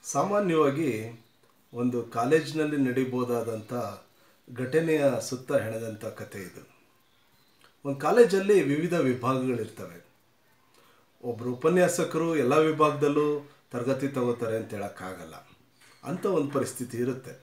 ಸಾಮಾನ್ಯವಾಗಿ ಒಂದು ಕಾಲೇಜಿನಲ್ಲಿ ನಡೀಬೋದಾದಂಥ ಘಟನೆಯ ಸುತ್ತ ಹೆಣೆದಂಥ ಕಥೆ ಇದು ಒಂದು ಕಾಲೇಜಲ್ಲಿ ವಿವಿಧ ವಿಭಾಗಗಳಿರ್ತವೆ ಒಬ್ಬರು ಉಪನ್ಯಾಸಕರು ಎಲ್ಲ ವಿಭಾಗದಲ್ಲೂ ತರಗತಿ ತಗೋತಾರೆ ಅಂತ ಹೇಳೋಕ್ಕಾಗಲ್ಲ ಅಂಥ ಒಂದು ಪರಿಸ್ಥಿತಿ ಇರುತ್ತೆ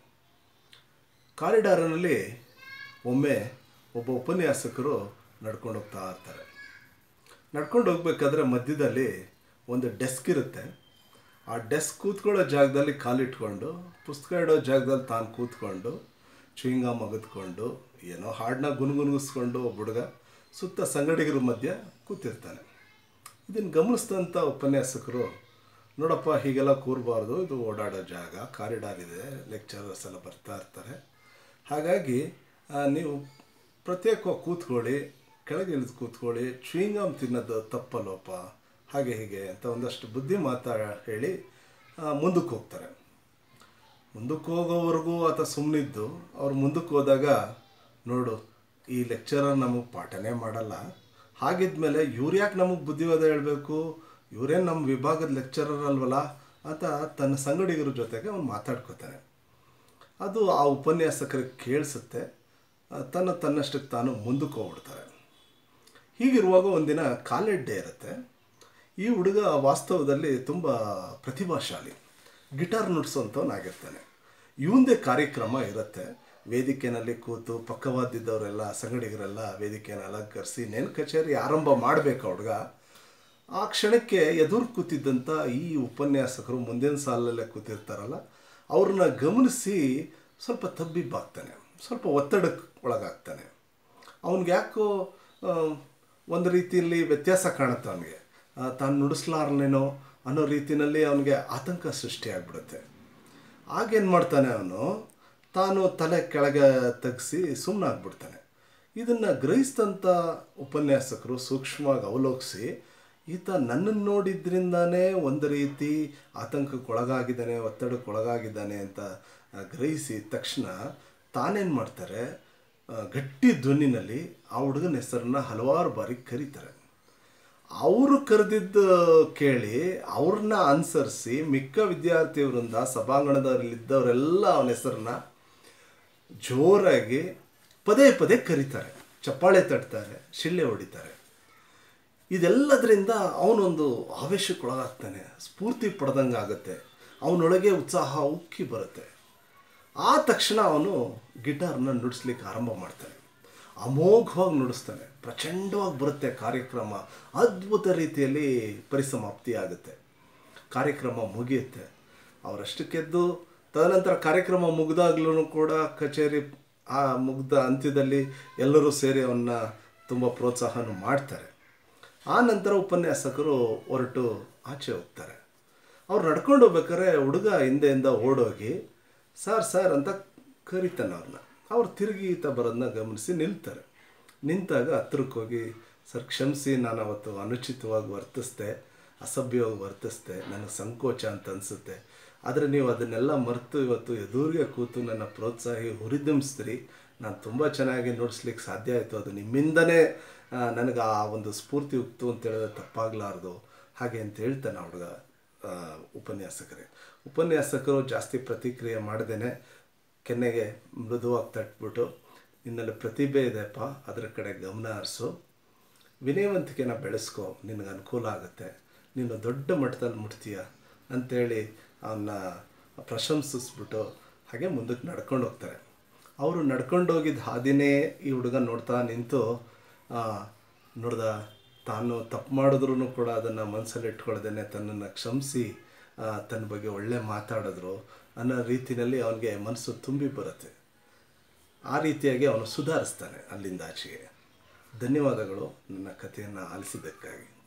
ಕಾರಿಡಾರಿನಲ್ಲಿ ಒಮ್ಮೆ ಒಬ್ಬ ಉಪನ್ಯಾಸಕರು ನಡ್ಕೊಂಡು ಹೋಗ್ತಾ ಇರ್ತಾರೆ ನಡ್ಕೊಂಡು ಹೋಗ್ಬೇಕಾದ್ರೆ ಮಧ್ಯದಲ್ಲಿ ಒಂದು ಡೆಸ್ಕ್ ಇರುತ್ತೆ ಆ ಡೆಸ್ಕ್ ಕೂತ್ಕೊಳ್ಳೋ ಜಾಗದಲ್ಲಿ ಕಾಲಿಟ್ಕೊಂಡು ಪುಸ್ತಕ ಇಡೋ ಜಾಗದಲ್ಲಿ ತಾನು ಕೂತ್ಕೊಂಡು ಚುಯಿಂಗ ಮಗದ್ಕೊಂಡು ಏನೋ ಹಾಡನ್ನ ಗುನ್ಗುನ್ಗಿಸ್ಕೊಂಡು ಒಬ್ಬ ಹುಡುಗ ಸುತ್ತ ಸಂಗಡಿಗರ ಮಧ್ಯೆ ಕೂತಿರ್ತಾನೆ ಇದನ್ನು ಗಮನಿಸಿದಂಥ ಉಪನ್ಯಾಸಕರು ನೋಡಪ್ಪ ಹೀಗೆಲ್ಲ ಕೂರಬಾರ್ದು ಇದು ಓಡಾಡೋ ಜಾಗ ಕಾರಿಡಾರ್ ಇದೆ ಲೆಕ್ಚರರ್ಸ್ ಎಲ್ಲ ಬರ್ತಾ ಇರ್ತಾರೆ ಹಾಗಾಗಿ ಆ, ನೀವು ಪ್ರತ್ಯೇಕವಾಗಿ ಕೂತ್ಕೊಳ್ಳಿ ಕೆಳಗೆ ಇಳಿದು ಕೂತ್ಕೊಳ್ಳಿ ಚುಯಿಂಗಮ್ ತಿನ್ನೋದು ತಪ್ಪಲ್ಲೋಪ ಹಾಗೆ ಹೀಗೆ ಅಂತ ಒಂದಷ್ಟು ಬುದ್ಧಿ ಮಾತಾ ಹೇಳಿ ಆ, ಮುಂದಕ್ಕೆ ಹೋಗ್ತಾರೆ ಮುಂದಕ್ಕೆ ಹೋಗೋವರೆಗೂ ಆತ ಸುಮ್ಮನಿದ್ದು ಅವ್ರು ಮುಂದಕ್ಕೆ ಹೋದಾಗ ನೋಡು ಈ ಲೆಕ್ಚರರ್ ನಮಗೆ ಪಾಠನೇ ಮಾಡಲ್ಲ ಹಾಗಿದ್ಮೇಲೆ ಇವ್ರು ಯಾಕೆ ನಮಗೆ ಬುದ್ಧಿವಾದ ಹೇಳಬೇಕು ಇವರೇನು ನಮ್ಮ ವಿಭಾಗದ ಲೆಕ್ಚರರ್ ಅಲ್ವಲ್ಲ ಅಂತ ತನ್ನ ಸಂಗಡಿಗರ ಜೊತೆಗೆ ಅವ್ನು ಮಾತಾಡ್ಕೋತಾನೆ ಅದು ಆ ಉಪನ್ಯಾಸಕರಿಗೆ ಕೇಳಿಸುತ್ತೆ ಆ, ತನ್ನ ತನ್ನಷ್ಟಕ್ಕೆ ತಾನು ಮುಂದಕ್ಕೆ ಹೋಗ್ಬಿಡ್ತಾರೆ ಹೀಗಿರುವಾಗ ಒಂದಿನ ಕಾಲೇಜ್ ಡೇ ಇರುತ್ತೆ ಈ ಹುಡುಗ ವಾಸ್ತವದಲ್ಲಿ ತುಂಬ ಪ್ರತಿಭಾಶಾಲಿ ಗಿಟಾರ್ ನುಡ್ಸೋಂಥವನಾಗಿರ್ತಾನೆ ಇವಂದೇ ಕಾರ್ಯಕ್ರಮ ಇರುತ್ತೆ ವೇದಿಕೆಯಲ್ಲಿ ಕೂತು ಪಕ್ಕವಾದಿದ್ದವರೆಲ್ಲ ಸಂಗಡಿಗರೆಲ್ಲ ವೇದಿಕೆಯನ್ನು ಅಲಂಕರಿಸಿ ನೆನ್ ಕಚೇರಿ ಆರಂಭ ಮಾಡಬೇಕು ಹುಡುಗ ಆ ಕ್ಷಣಕ್ಕೆ ಎದುರು ಕೂತಿದ್ದಂಥ ಈ ಉಪನ್ಯಾಸಕರು ಮುಂದಿನ ಸಾಲಲ್ಲೇ ಕೂತಿರ್ತಾರಲ್ಲ ಅವ್ರನ್ನ ಗಮನಿಸಿ ಸ್ವಲ್ಪ ತಬ್ಬಿಬ್ಬಾಗ್ತಾನೆ ಸ್ವಲ್ಪ ಒತ್ತಡಕ್ಕೆ ಒಳಗಾಗ್ತಾನೆ ಅವ್ನಿಗೆ ಯಾಕೋ ಆ, ಒಂದು ರೀತಿಯಲ್ಲಿ ವ್ಯತ್ಯಾಸ ಕಾಣುತ್ತೆ ಅವನಿಗೆ ತಾನು ನುಡಿಸ್ಲಾರ್ನೇನೋ ಅನ್ನೋ ರೀತಿಯಲ್ಲಿ ಅವನಿಗೆ ಆತಂಕ ಸೃಷ್ಟಿಯಾಗ್ಬಿಡುತ್ತೆ ಆಗೇನು ಮಾಡ್ತಾನೆ ಅವನು ತಾನು ತಲೆ ಕೆಳಗೆ ತಗ್ಸಿ ಸುಮ್ಮನಾಗ್ಬಿಡ್ತಾನೆ ಇದನ್ನು ಗ್ರಹಿಸಿದಂಥ ಉಪನ್ಯಾಸಕರು ಸೂಕ್ಷ್ಮವಾಗಿ ಅವಲೋಕಿಸಿ ಈತ ನನ್ನನ್ನು ನೋಡಿದ್ರಿಂದಾನೇ ಒಂದು ರೀತಿ ಆತಂಕಕ್ಕೊಳಗಾಗಿದ್ದಾನೆ ಒತ್ತಡಕ್ಕೊಳಗಾಗಿದ್ದಾನೆ ಅಂತ ಆ, ಗ್ರಹಿಸಿ ತಕ್ಷಣ ತಾನೇನು ಮಾಡ್ತಾರೆ ಆ, ಗಟ್ಟಿ ಧ್ವನಿನಲ್ಲಿ ಆ ಹುಡುಗನ ಹೆಸರನ್ನ ಹಲವಾರು ಬಾರಿ ಕರೀತಾರೆ ಅವರು ಕರೆದಿದ್ದು ಕೇಳಿ ಅವ್ರನ್ನ ಅನುಸರಿಸಿ ಮಿಕ್ಕ ವಿದ್ಯಾರ್ಥಿಯವರಿಂದ ಸಭಾಂಗಣದಲ್ಲಿದ್ದವರೆಲ್ಲ ಅವನ ಹೆಸರನ್ನ ಜೋರಾಗಿ ಪದೇ ಪದೇ ಕರೀತಾರೆ ಚಪ್ಪಾಳೆ ತಟ್ತಾರೆ ಶಿಳ್ಳೆ ಹೊಡಿತಾರೆ ಇದೆಲ್ಲದರಿಂದ ಅವನೊಂದು ಆವೇಶಕ್ಕೊಳಗಾಗ್ತಾನೆ ಸ್ಫೂರ್ತಿ ಪಡೆದಂಗೆ ಆಗುತ್ತೆ ಅವನೊಳಗೆ ಉತ್ಸಾಹ ಉಕ್ಕಿ ಬರುತ್ತೆ ಆ ತಕ್ಷಣ ಅವನು ಗಿಟಾರ್ನ ನುಡಿಸ್ಲಿಕ್ಕೆ ಆರಂಭ ಮಾಡ್ತಾನೆ ಅಮೋಘವಾಗಿ ನುಡಿಸ್ತಾನೆ ಪ್ರಚಂಡವಾಗಿ ಬರುತ್ತೆ ಕಾರ್ಯಕ್ರಮ ಅದ್ಭುತ ರೀತಿಯಲ್ಲಿ ಪರಿಸಮಾಪ್ತಿ ಆಗುತ್ತೆ ಕಾರ್ಯಕ್ರಮ ಮುಗಿಯುತ್ತೆ ಅವರಷ್ಟಕ್ಕೆದ್ದು ತದನಂತರ ಕಾರ್ಯಕ್ರಮ ಮುಗಿದಾಗ್ಲೂ ಕೂಡ ಕಚೇರಿ ಆ ಮುಗ್ದ ಅಂತ್ಯದಲ್ಲಿ ಎಲ್ಲರೂ ಸೇರಿ ಅವನ್ನ ತುಂಬ ಪ್ರೋತ್ಸಾಹನ ಮಾಡ್ತಾರೆ ಆ ನಂತರ ಉಪನ್ಯಾಸಕರು ಹೊರಟು ಆಚೆ ಹೋಗ್ತಾರೆ ಅವ್ರು ನಡ್ಕೊಂಡು ಹೋಗ್ಬೇಕಾದ್ರೆ ಹುಡುಗ ಹಿಂದೆಯಿಂದ ಓಡೋಗಿ ಸರ್ ಸರ್ ಅಂತ ಕರೀತಾನೆ ಅವ್ರನ್ನ ಅವ್ರು ತಿರುಗಿ ಈತ ಬರೋದನ್ನ ಗಮನಿಸಿ ನಿಲ್ತಾರೆ ನಿಂತಾಗ ಹತ್ರಕ್ಕೆ ಹೋಗಿ ಸರ್ ಕ್ಷಮಿಸಿ ನಾನು ಅವತ್ತು ಅನುಚಿತವಾಗಿ ವರ್ತಿಸ್ದೆ ಅಸಭ್ಯವಾಗಿ ವರ್ತಿಸ್ದೆ ನನಗೆ ಸಂಕೋಚ ಅಂತ ಅನಿಸುತ್ತೆ ಆದರೆ ನೀವು ಅದನ್ನೆಲ್ಲ ಮರೆತು ಇವತ್ತು ಎದುರಿಗೆ ಕೂತು ನನ್ನ ಪ್ರೋತ್ಸಾಹಿ ಹುರಿದುಂಬಿಸ್ತೀರಿ ನಾನು ತುಂಬ ಚೆನ್ನಾಗಿ ನುಡಿಸ್ಲಿಕ್ಕೆ ಸಾಧ್ಯ ಆಯಿತು ಅದು ನಿಮ್ಮಿಂದನೇ ಆ, ನನಗೆ ಆ ಒಂದು ಸ್ಫೂರ್ತಿ ಉಕ್ತು ಅಂತ ಹೇಳಿದ್ರೆ ತಪ್ಪಾಗಲಾರ್ದು ಹಾಗೆ ಅಂತ ಹೇಳ್ತಾನೆ ಆ ಹುಡುಗ ಆ, ಉಪನ್ಯಾಸಕರೇ ಉಪನ್ಯಾಸಕರು ಜಾಸ್ತಿ ಪ್ರತಿಕ್ರಿಯೆ ಮಾಡ್ದೇನೆ ಕೆನ್ನೆಗೆ ಮೃದುವಾಗಿ ತಟ್ಬಿಟ್ಟು ನಿನ್ನಲ್ಲಿ ಪ್ರತಿಭೆ ಇದೆಪ್ಪ ಅದರ ಕಡೆ ಗಮನ ಹರಿಸು ವಿನಯವಂತಿಕೆನ ಬೆಳೆಸ್ಕೊ ನಿನಗೆ ಅನುಕೂಲ ಆಗುತ್ತೆ ನೀನು ದೊಡ್ಡ ಮಟ್ಟದಲ್ಲಿ ಮುಟ್ತೀಯ ಅಂಥೇಳಿ ಅವನ್ನ ಪ್ರಶಂಸಿಸ್ಬಿಟ್ಟು ಹಾಗೆ ಮುಂದಕ್ಕೆ ನಡ್ಕೊಂಡು ಹೋಗ್ತಾರೆ ಅವರು ನಡ್ಕೊಂಡು ಹೋಗಿದ್ದ ಹಾದಿನೇ ಈ ಹುಡುಗ ನೋಡ್ತಾ ನಿಂತು ಆ, ನೋಡ್ದ ತಾನು ತಪ್ಪು ಮಾಡಿದ್ರೂ ಕೂಡ ಅದನ್ನು ಮನಸ್ಸಲ್ಲಿ ಇಟ್ಕೊಳ್ದೇನೆ ತನ್ನನ್ನು ಕ್ಷಮಿಸಿ ಆ, ತನ್ನ ಬಗ್ಗೆ ಒಳ್ಳೆ ಮಾತಾಡಿದ್ರು ಅನ್ನೋ ರೀತಿಯಲ್ಲಿ ಅವನಿಗೆ ಮನಸ್ಸು ತುಂಬಿ ಬರುತ್ತೆ ಆ ರೀತಿಯಾಗಿ ಅವನು ಸುಧಾರಿಸ್ತಾನೆ ಅಲ್ಲಿಂದ ಆಚೆಗೆ ಧನ್ಯವಾದಗಳು ನನ್ನ ಕಥೆಯನ್ನು ಆಲಿಸಿದ್ದಕ್ಕಾಗಿ